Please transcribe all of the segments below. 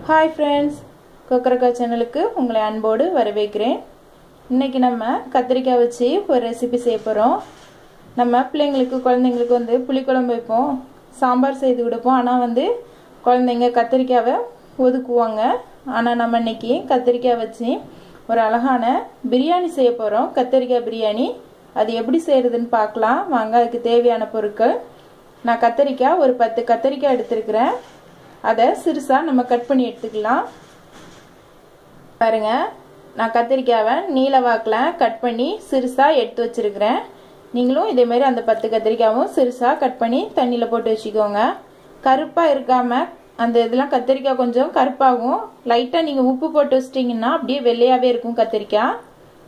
hi friends கொக்கரக்கா சேனலுக்கு உங்களை அன்போடு வரவேற்கிறேன் இன்றைக்கி நம்ம கத்திரிக்காய் வச்சு ஒரு ரெசிபி செய்ய போகிறோம் நம்ம பிள்ளைங்களுக்கு குழந்தைங்களுக்கு வந்து புளிக்குழம்பு வைப்போம் சாம்பார் செய்து கொடுப்போம் ஆனால் வந்து குழந்தைங்க கத்திரிக்காவை ஒதுக்குவாங்க ஆனால் நம்ம இன்னைக்கு கத்திரிக்காய் வச்சு ஒரு அழகான பிரியாணி செய்ய போகிறோம் கத்திரிக்காய் பிரியாணி அது எப்படி செய்கிறதுன்னு பார்க்கலாம் வாங்க அதுக்கு தேவையான பொருட்கள் நான் கத்திரிக்காய் ஒரு பத்து கத்திரிக்காய் எடுத்திருக்கிறேன் அதை சிறுசாக நம்ம கட் பண்ணி எடுத்துக்கலாம் பாருங்க நான் கத்திரிக்காவை நீல வாக்கில் கட் பண்ணி சிறுசாக எடுத்து வச்சிருக்கிறேன் நீங்களும் இதேமாரி அந்த பத்து கத்திரிக்காவும் சிறுசாக கட் பண்ணி தண்ணியில் போட்டு வச்சுக்கோங்க கருப்பாக இருக்காமல் அந்த இதெல்லாம் கத்திரிக்காய் கொஞ்சம் கருப்பாகும் லைட்டாக நீங்கள் உப்பு போட்டு வச்சிட்டிங்கன்னா அப்படியே வெள்ளையாகவே இருக்கும் கத்திரிக்காய்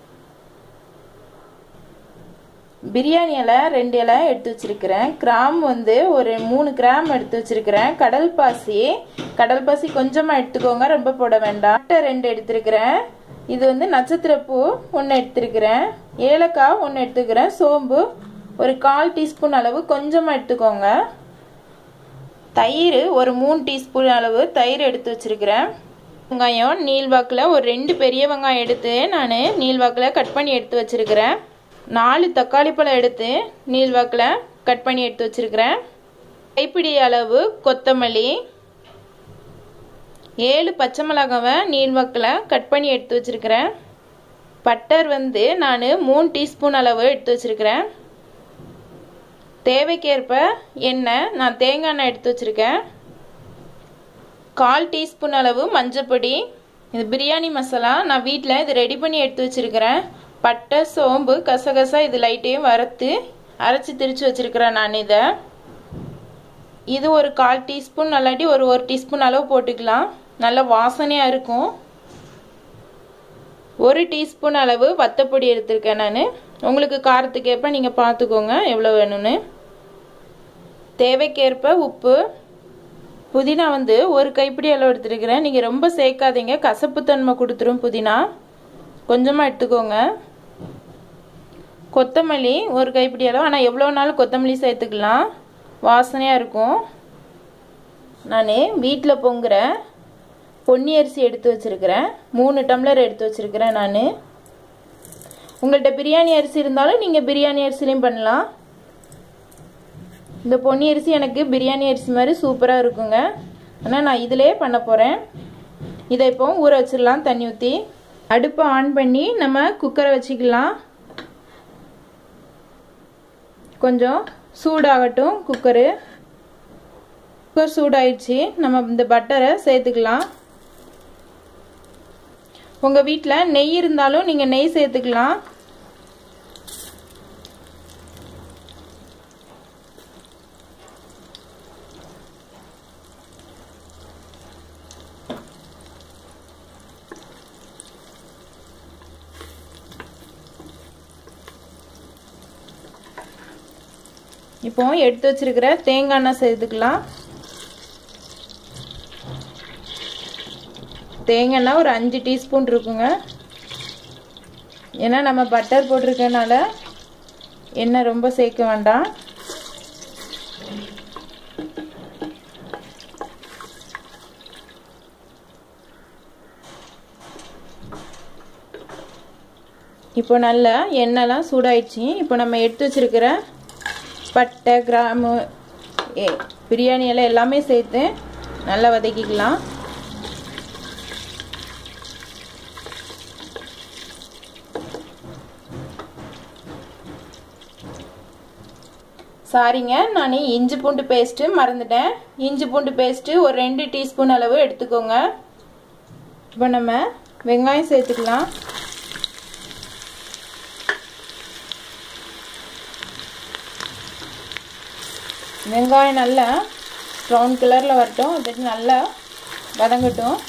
பிரியாணி இலை ரெண்டு இலை எடுத்து வச்சிருக்கிறேன் கிராம் வந்து ஒரு மூணு கிராம் எடுத்து வச்சிருக்கிறேன் கடல் பாசி கடல் பாசி கொஞ்சமாக எடுத்துக்கோங்க ரொம்ப போட வேண்டாம் அட்டை ரெண்டு எடுத்துருக்கிறேன் இது வந்து நட்சத்திரப்பூ ஒன்று எடுத்துருக்கிறேன் ஏலக்காய் ஒன்று எடுத்துக்கிறேன் சோம்பு ஒரு கால் டீஸ்பூன் அளவு கொஞ்சமாக எடுத்துக்கோங்க தயிர் ஒரு மூணு டீஸ்பூன் அளவு தயிர் எடுத்து வச்சிருக்கிறேன் வெங்காயம் நீள்வாக்கில் ஒரு ரெண்டு பெரிய வெங்காயம் எடுத்து நான் நீள்வாக்கில் கட் பண்ணி எடுத்து வச்சிருக்கிறேன் நாலு தக்காளி பழம் எடுத்து நீள்வாக்கில் கட் பண்ணி எடுத்து வச்சிருக்கிறேன் கைப்பிடி அளவு கொத்தமல்லி ஏழு பச்சை மிளகாவை நீள்வாக்கில் கட் பண்ணி எடுத்து வச்சிருக்கிறேன் பட்டர் வந்து நான் மூணு டீஸ்பூன் அளவு எடுத்து வச்சிருக்கிறேன் தேவைக்கேற்ப எண்ணெய் நான் தேங்காய் எண்ணெய் எடுத்து வச்சிருக்கேன் கால் டீஸ்பூன் அளவு மஞ்சப்பொடி இது பிரியாணி மசாலா நான் வீட்டில் இது ரெடி பண்ணி எடுத்து வச்சிருக்கிறேன் பட்டை சோம்பு கசகசா இது லைட்டையும் வறுத்து அரைச்சி திரிச்சு வச்சிருக்கிறேன் நான் இதை இது ஒரு கால் டீஸ்பூன் இல்லாட்டி ஒரு ஒரு டீஸ்பூன் அளவு போட்டுக்கலாம் நல்ல வாசனையாக இருக்கும் ஒரு டீஸ்பூன் அளவு வத்தப்பொடி எடுத்திருக்கேன் நான் உங்களுக்கு காரத்துக்கு ஏற்ப நீங்கள் பார்த்துக்கோங்க எவ்வளோ வேணும்னு தேவைக்கேற்ப உப்பு புதினா வந்து ஒரு கைப்பிடி அளவு எடுத்துருக்கிறேன் நீங்கள் ரொம்ப சேர்க்காதீங்க கசப்புத்தன்மை கொடுத்துரும் புதினா கொஞ்சமாக எடுத்துக்கோங்க கொத்தமல்லி ஒரு கைப்பிடி அளவு ஆனால் எவ்வளோ நாள் கொத்தமல்லி சேர்த்துக்கலாம் வாசனையாக இருக்கும் நான் வீட்டில் பொங்குற பொன்னி அரிசி எடுத்து வச்சுருக்கிறேன் மூணு டம்ளர் எடுத்து வச்சுருக்கிறேன் நான் உங்கள்கிட்ட பிரியாணி அரிசி இருந்தாலும் நீங்கள் பிரியாணி அரிசிலையும் பண்ணலாம் இந்த பொன்னி அரிசி எனக்கு பிரியாணி அரிசி மாதிரி சூப்பராக இருக்குங்க ஆனால் நான் இதிலே பண்ண போகிறேன் இதை இப்போ ஊற வச்சிடலாம் தண்ணி ஊற்றி அடுப்பை ஆன் பண்ணி நம்ம குக்கரை வச்சுக்கலாம் கொஞ்சம் சூடாகட்டும் குக்கரு குக்கர் சூடாயிடுச்சு நம்ம இந்த பட்டரை சேர்த்துக்கலாம் உங்கள் வீட்டில் நெய் இருந்தாலும் நீங்கள் நெய் சேர்த்துக்கலாம் இப்போ எடுத்து வச்சிருக்கிற தேங்காய் எண்ணெய் சேர்த்துக்கலாம் தேங்காய் எண்ணெய் ஒரு அஞ்சு டீஸ்பூன் இருக்குங்க ஏன்னா நம்ம பட்டர் போட்டிருக்கனால எண்ணெய் ரொம்ப சேர்க்க வேண்டாம் இப்போ நல்லா எண்ணெய்லாம் சூடாயிடுச்சு இப்போ நம்ம எடுத்து வச்சிருக்கிற பட்டை கிராமு ஏ பிரியாணி எல்லாம் எல்லாமே சேர்த்து நல்லா வதக்கிக்கலாம் சாரிங்க நான் இஞ்சி பூண்டு பேஸ்ட்டு மறந்துட்டேன் இஞ்சி பூண்டு பேஸ்ட்டு ஒரு ரெண்டு டீஸ்பூன் அளவு எடுத்துக்கோங்க இப்போ நம்ம வெங்காயம் சேர்த்துக்கலாம் வெங்காயம் நல்லா ப்ரௌன் கலரில் வரட்டும் அதுக்கு நல்லா வதங்கட்டும்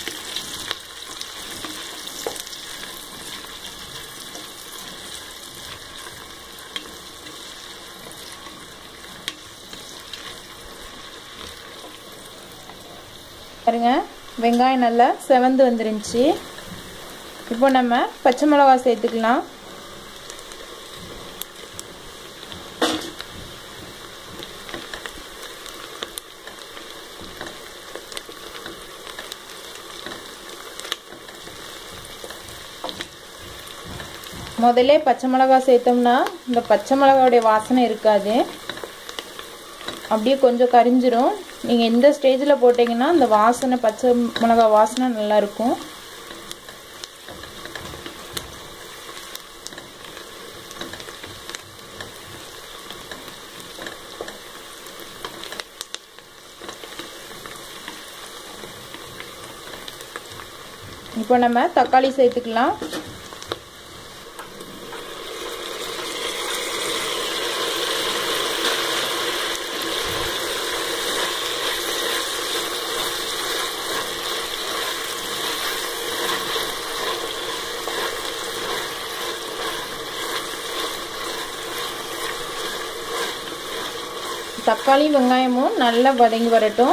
பாருங்க வெங்காயம் நல்லா செவந்து வந்துருந்துச்சு இப்போ நம்ம பச்சை மிளகா சேர்த்துக்கலாம் முதல்ல பச்சை மிளகா சேர்த்தோம்னா இந்த பச்சை மிளகாவுடைய வாசனை இருக்காது அப்படியே கொஞ்சம் கரிஞ்சிரும் நீங்கள் எந்த ஸ்டேஜில் போட்டிங்கன்னா அந்த வாசனை பச்சை மிளகா வாசனை நல்லாயிருக்கும் இப்போ நம்ம தக்காளி சேர்த்துக்கலாம் தக்காளி வெங்காயமும் நல்லா வதங்கி வரட்டும்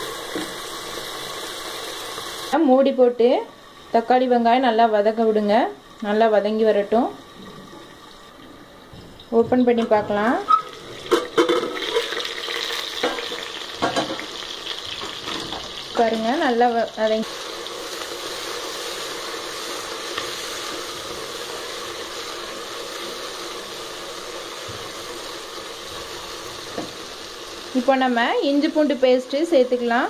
மூடி போட்டு தக்காளி வெங்காயம் நல்லா வதக்க விடுங்க நல்லா வதங்கி வரட்டும் ஓப்பன் பண்ணி பார்க்கலாம் பாருங்க நல்லா வதங்கி இப்போ நம்ம இஞ்சி பூண்டு பேஸ்ட்டு சேர்த்துக்கலாம்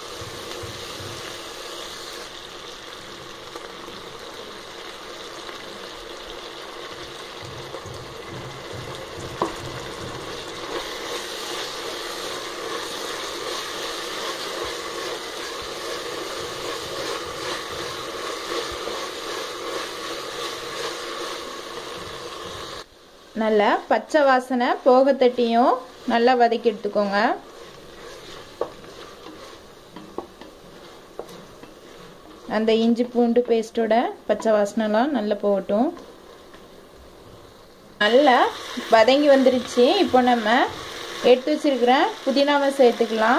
நல்லா பச்சை வாசனை போக தட்டியும் நல்லா வதக்கி எடுத்துக்கோங்க அந்த இஞ்சி பூண்டு பேஸ்ட்டோட பச்சை வாசனைலாம் நல்லா போகட்டும் நல்லா வதங்கி வந்துருச்சு இப்போ நம்ம எடுத்து வச்சிருக்கிற புதினாவை சேர்த்துக்கலாம்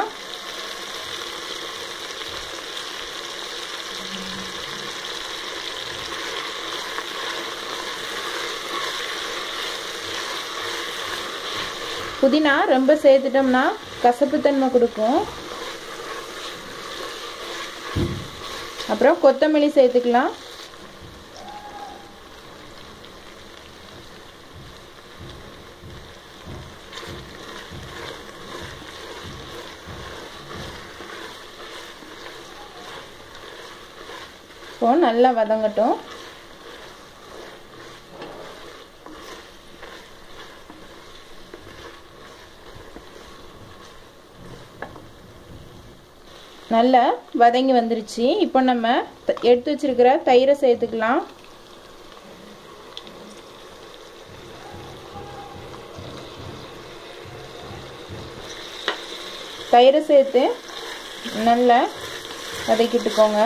புதினா ரொம்ப சேர்த்துட்டோம்னா கசப்புத்தன்மை கொடுக்கும் அப்புறம் கொத்தமல்லி சேர்த்துக்கலாம் இப்போ நல்லா வதங்கட்டும் நல்லா வதங்கி வந்துருச்சு இப்போ நம்ம எடுத்து வச்சிருக்கிற தயிரை சேர்த்துக்கலாம் தயிரை சேர்த்து நல்லா வதக்கிட்டுக்கோங்க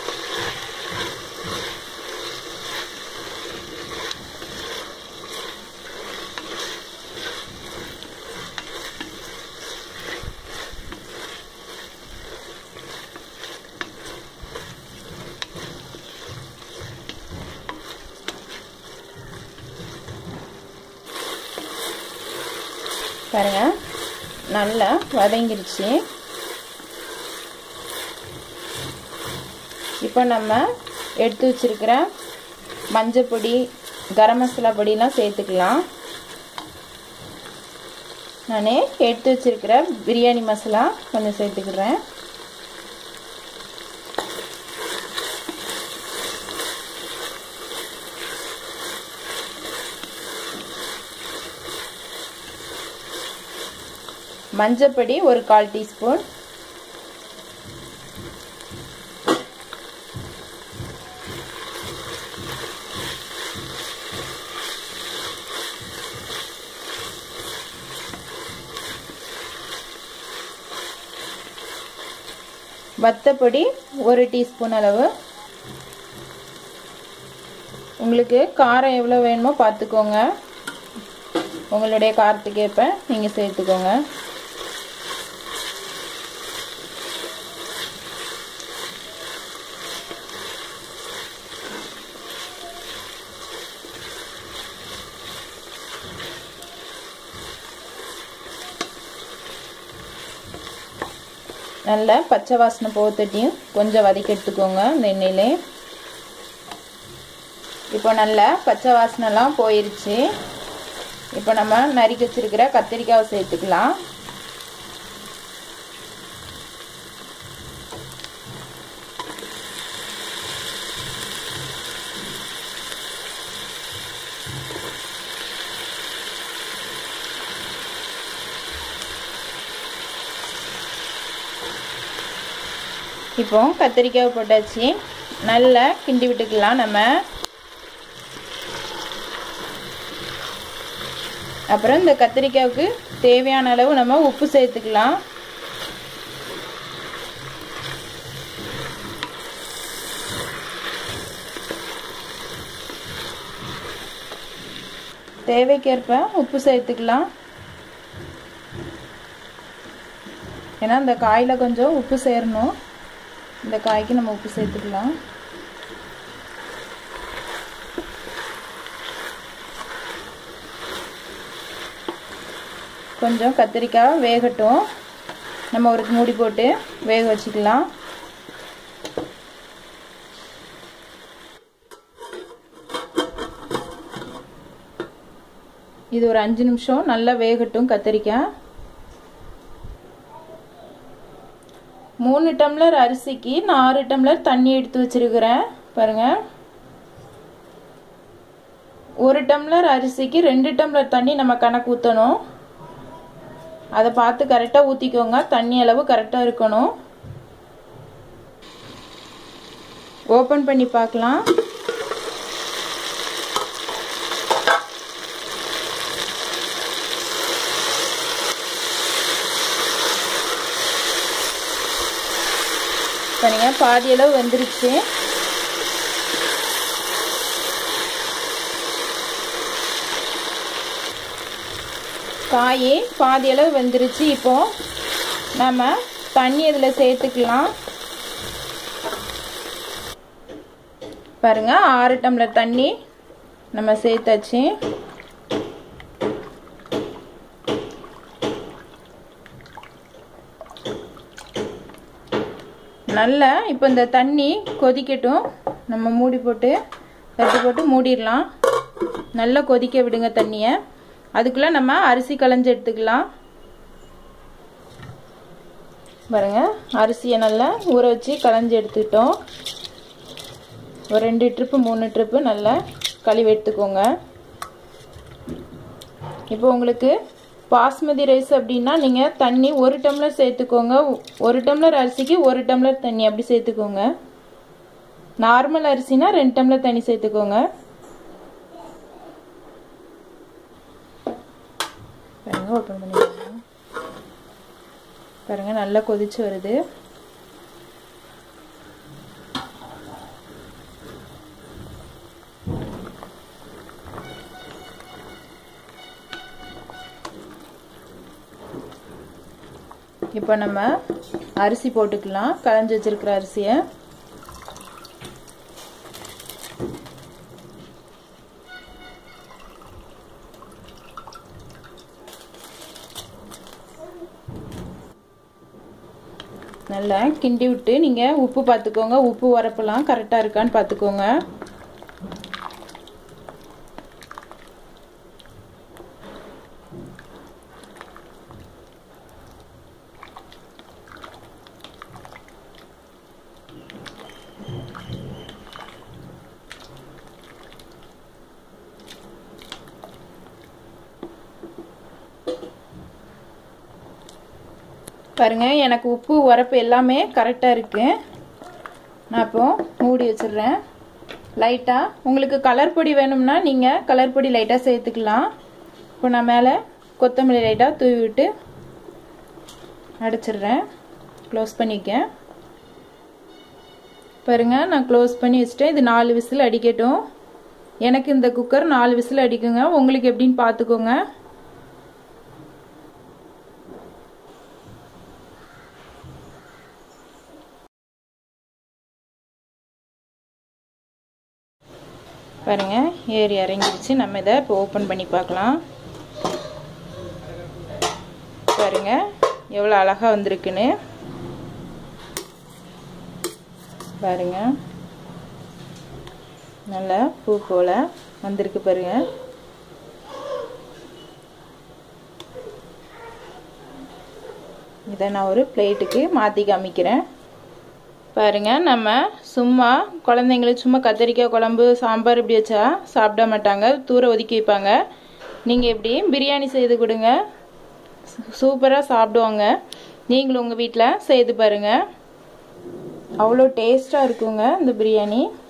பாருங்க நல்லா வதங்கிருச்சு இப்போ நம்ம எடுத்து வச்சிருக்கிற மஞ்சள் பொடி கரம் மசாலா பொடிலாம் சேர்த்துக்கலாம் நான் எடுத்து வச்சிருக்கிற பிரியாணி மசாலா கொஞ்சம் சேர்த்துக்கிறேன் மஞ்சப்பொடி ஒரு கால் டீஸ்பூன் வத்தப்பொடி ஒரு டீஸ்பூன் அளவு உங்களுக்கு காரம் எவ்வளோ வேணுமோ பார்த்துக்கோங்க உங்களுடைய காரத்துக்கு ஏற்ப நீங்கள் சேர்த்துக்கோங்க நல்லா பச்சை வாசனை போகத்தட்டியும் கொஞ்சம் வதக்கி எடுத்துக்கோங்க இந்த எண்ணெயிலே இப்போ நல்ல பச்சை வாசனைலாம் போயிருச்சு இப்போ நம்ம நறுக்கி வச்சிருக்கிற கத்திரிக்காவை சேர்த்துக்கலாம் இப்போ கத்திரிக்காய் போட்டாச்சு நல்லா கிண்டி விட்டுக்கலாம் நம்ம அப்புறம் இந்த கத்திரிக்காவுக்கு தேவையான அளவு நம்ம உப்பு சேர்த்துக்கலாம் தேவைக்கேற்ப உப்பு சேர்த்துக்கலாம் ஏன்னா இந்த காயில் கொஞ்சம் உப்பு சேரணும் இந்த காய்க்கு நம்ம உப்பு சேர்த்துக்கலாம் கொஞ்சம் கத்திரிக்காய் வேகட்டும் நம்ம ஒரு மூடி போட்டு வேக வச்சுக்கலாம் இது ஒரு அஞ்சு நிமிஷம் நல்லா வேகட்டும் கத்திரிக்காய் மூணு டம்ளர் அரிசிக்கு நான் ஆறு டம்ளர் தண்ணி எடுத்து வச்சிருக்கிறேன் பாருங்க ஒரு டம்ளர் அரிசிக்கு ரெண்டு டம்ளர் தண்ணி நம்ம கணக்கு ஊற்றணும் அதை பார்த்து கரெக்டாக ஊற்றிக்கோங்க தண்ணி அளவு கரெக்டாக இருக்கணும் ஓப்பன் பண்ணி பார்க்கலாம் பாருங்க பாதி அளவு வந்துருச்சு காய் பாதி அளவு வந்துருச்சு இப்போ நம்ம தண்ணி இதில் சேர்த்துக்கலாம் பாருங்க ஆறு டம்ளர் தண்ணி நம்ம சேர்த்தாச்சு நல்லா இப்போ இந்த தண்ணி கொதிக்கட்டும் நம்ம மூடி போட்டு தட்டு போட்டு மூடிடலாம் நல்லா கொதிக்க விடுங்க தண்ணியை அதுக்குள்ளே நம்ம அரிசி களைஞ்சி எடுத்துக்கலாம் பாருங்க அரிசியை நல்லா ஊற வச்சு களைஞ்சி எடுத்துக்கிட்டோம் ஒரு ரெண்டு ட்ரிப்பு மூணு ட்ரிப்பு நல்லா கழுவி எடுத்துக்கோங்க இப்போ உங்களுக்கு பாஸ்மதி ரைஸ் அப்படின்னா நீங்கள் தண்ணி ஒரு டம்ளர் சேர்த்துக்கோங்க ஒரு டம்ளர் அரிசிக்கு ஒரு டம்ளர் தண்ணி அப்படி சேர்த்துக்கோங்க நார்மல் அரிசினா ரெண்டு டம்ளர் தண்ணி சேர்த்துக்கோங்க பாருங்க ஓப்பன் பண்ணிக்கலாம் பாருங்க நல்லா கொதிச்சு வருது இப்போ நம்ம அரிசி போட்டுக்கலாம் களைஞ்சி வச்சிருக்கிற அரிசியை நல்லா கிண்டி விட்டு நீங்கள் உப்பு பார்த்துக்கோங்க உப்பு உரப்பெல்லாம் கரெக்டாக இருக்கான்னு பார்த்துக்கோங்க பாருங்க எனக்கு உப்பு உரப்பு எல்லாமே கரெக்டாக இருக்குது நான் இப்போ மூடி வச்சிடுறேன் லைட்டாக உங்களுக்கு கலர் பொடி வேணும்னா நீங்கள் கலர் பொடி லைட்டாக சேர்த்துக்கலாம் இப்போ நான் மேலே கொத்தமல்லி லைட்டாக தூவி விட்டு அடைச்சிடுறேன் க்ளோஸ் பண்ணிக்கேன் பாருங்க நான் க்ளோஸ் பண்ணி வச்சுட்டேன் இது நாலு விசில் அடிக்கட்டும் எனக்கு இந்த குக்கர் நாலு விசில் அடிக்குங்க உங்களுக்கு எப்படின்னு பார்த்துக்கோங்க பாருங்க ஏறி இறங்கிடுச்சு நம்ம இதை இப்போ ஓப்பன் பண்ணி பார்க்கலாம் பாருங்க எவ்வளோ அழகாக வந்திருக்குன்னு பாருங்க நல்லா பூ போல் வந்திருக்கு பாருங்க இதை நான் ஒரு பிளேட்டுக்கு மாற்றி காமிக்கிறேன் பாருங்க நம்ம சும்மா குழந்தைங்களுக்கு சும்மா கத்திரிக்காய் குழம்பு சாம்பார் இப்படி வச்சா சாப்பிட மாட்டாங்க தூர ஒதுக்கி வைப்பாங்க நீங்கள் இப்படி பிரியாணி செய்து கொடுங்க சூப்பராக சாப்பிடுவாங்க நீங்களும் உங்கள் வீட்டில் செய்து பாருங்கள் அவ்வளோ டேஸ்ட்டாக இருக்குங்க இந்த பிரியாணி